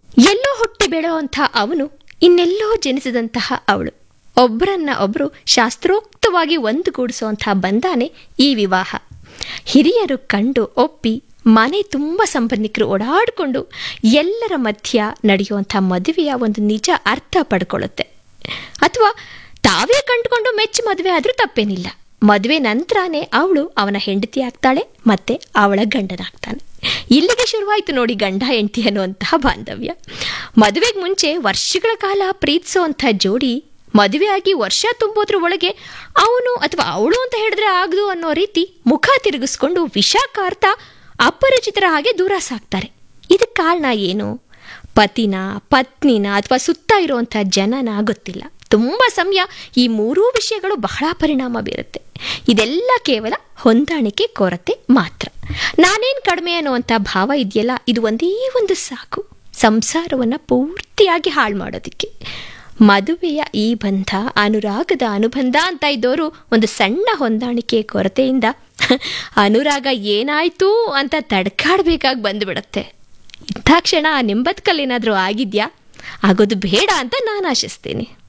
ಎಲ್ಲೋ ಹುಟ್ಟಿ ಬೆಳೆಯುವಂಥ ಅವನು ಇನ್ನೆಲ್ಲೋ ಜನಿಸಿದಂತಹ ಅವಳು ಒಬ್ಬರನ್ನ ಒಬ್ಬರು ಶಾಸ್ತ್ರೋಕ್ತವಾಗಿ ಒಂದುಗೂಡಿಸುವಂತಹ ಬಂಧಾನೆ ಈ ವಿವಾಹ ಹಿರಿಯರು ಕಂಡು ಒಪ್ಪಿ ಮನೆ ತುಂಬ ಸಂಬಂಧಿಕರು ಓಡಾಡಿಕೊಂಡು ಎಲ್ಲರ ಮಧ್ಯ ನಡೆಯುವಂಥ ಮದುವೆಯ ಒಂದು ನಿಜ ಅರ್ಥ ಪಡ್ಕೊಳ್ಳುತ್ತೆ ಅಥವಾ ತಾವೇ ಕಂಡುಕೊಂಡು ಮೆಚ್ಚಿ ಮದುವೆ ಆದರೂ ತಪ್ಪೇನಿಲ್ಲ ಮದುವೆ ನಂತರನೇ ಅವಳು ಅವನ ಹೆಂಡತಿ ಆಗ್ತಾಳೆ ಮತ್ತೆ ಅವಳ ಗಂಡನಾಗ್ತಾನೆ ಇಲ್ಲಿಗೆ ಶುರುವಾಯಿತು ನೋಡಿ ಗಂಡ ಹೆಂಡತಿ ಅನ್ನುವಂತಹ ಬಾಂಧವ್ಯ ಮದುವೆಗೆ ಮುಂಚೆ ವರ್ಷಗಳ ಕಾಲ ಪ್ರೀತಿಸುವಂಥ ಜೋಡಿ ಮದುವೆ ಆಗಿ ವರ್ಷ ತುಂಬೋದ್ರ ಒಳಗೆ ಅವನು ಅಥವಾ ಅವಳು ಅಂತ ಹೇಳಿದ್ರೆ ಆಗದು ಅನ್ನೋ ರೀತಿ ಮುಖ ತಿರುಗಿಸ್ಕೊಂಡು ವಿಷ ಕಾರ್ತಾ ಅಪರಿಚಿತರ ಹಾಗೆ ದೂರ ಸಾಕ್ತಾರೆ ಇದಕ್ಕೆ ಕಾರಣ ಏನು ಪತಿನ ಪತ್ನಿನ ಅಥವಾ ಸುತ್ತ ಇರುವಂಥ ಜನನ ಗೊತ್ತಿಲ್ಲ ತುಂಬ ಸಮಯ ಈ ಮೂರೂ ವಿಷಯಗಳು ಬಹಳ ಪರಿಣಾಮ ಬೀರುತ್ತೆ ಇದೆಲ್ಲ ಕೇವಲ ಹೊಂದಾಣಿಕೆ ಕೊರತೆ ಮಾತ್ರ ನಾನೇನು ಕಡಿಮೆ ಅನ್ನುವಂಥ ಭಾವ ಇದೆಯಲ್ಲ ಇದು ಒಂದೇ ಒಂದು ಸಾಕು ಸಂಸಾರವನ್ನು ಪೂರ್ತಿಯಾಗಿ ಹಾಳು ಮಾಡೋದಕ್ಕೆ ಮದುವೆಯ ಈ ಬಂಧ ಅನುರಾಗದ ಅನುಬಂಧ ಅಂತ ಇದ್ದವರು ಒಂದು ಸಣ್ಣ ಹೊಂದಾಣಿಕೆ ಕೊರತೆಯಿಂದ ಅನುರಾಗ ಏನಾಯ್ತು ಅಂತ ತಡ್ಕಾಡ್ಬೇಕಾಗಿ ಬಂದುಬಿಡತ್ತೆ ಇಂಥ ಕ್ಷಣ ನಿಮ್ಮ ಬದುಕಲ್ಲಿ ಏನಾದರೂ ಆಗಿದೆಯಾ ಆಗೋದು ಬೇಡ ಅಂತ ನಾನು ಆಶಿಸ್ತೀನಿ